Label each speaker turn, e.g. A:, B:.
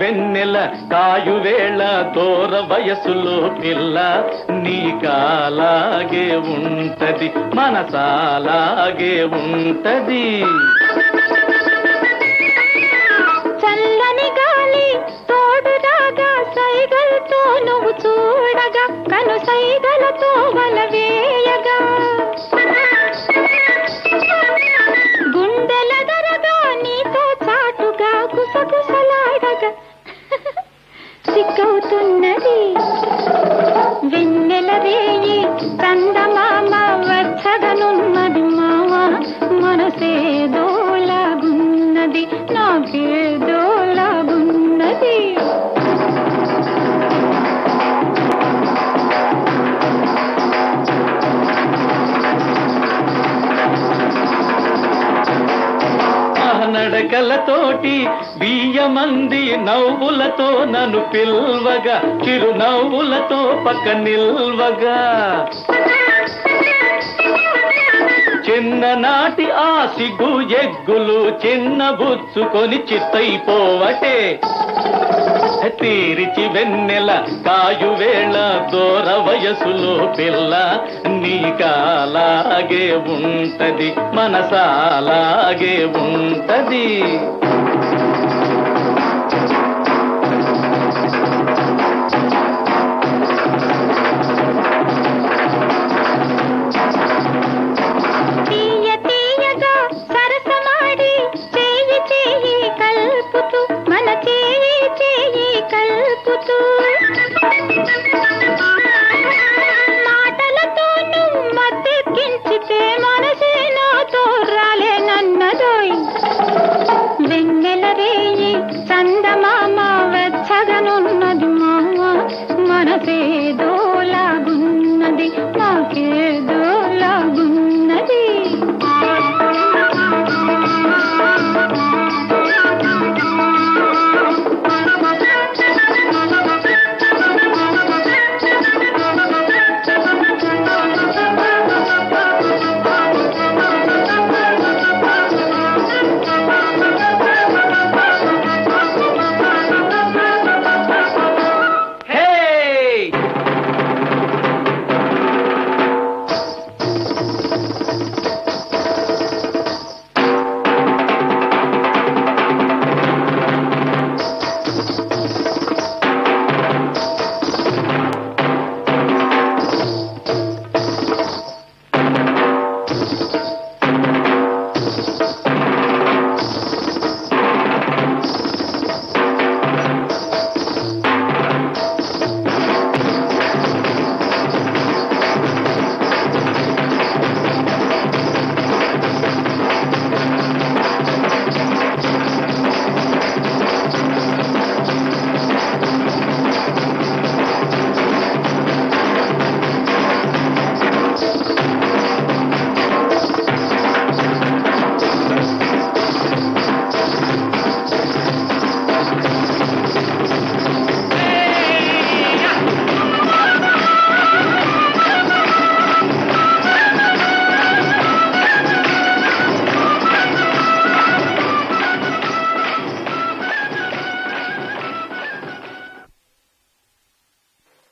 A: వెన్నెల కాయువేళ దూర వయసులో పిల్ల నీకాలాగే ఉంటది మనసాలాగే ఉంటది
B: చల్లని గాలి తోడురాగా సైగలతో నువ్వు చూడగా కను సైగలతో వల వేయగా గుండెల దరగా నీతో చాటుగా గుసగుసలాడగా సిగ్గవుతున్నది వెన్నెల రేయి చందమామ వచ్చగనున్నది మామ మనసేదోలాగున్నది నాకేదోలాగున్నది
A: నడకలతోటి బియ్యమంది నవ్వులతో నన్ను పిల్వగా చిరునవ్వులతో పక్క నిల్వగా చిన్ననాటి ఆ సిగ్గు ఎగ్గులు చిన్న బుచ్చుకొని చిత్తైపోవటే తీరిచి వెన్నెల కాయువేళ దూర వయసులో పిల్ల నీకాలాగే ఉంటది మనసాలాగే ఉంటది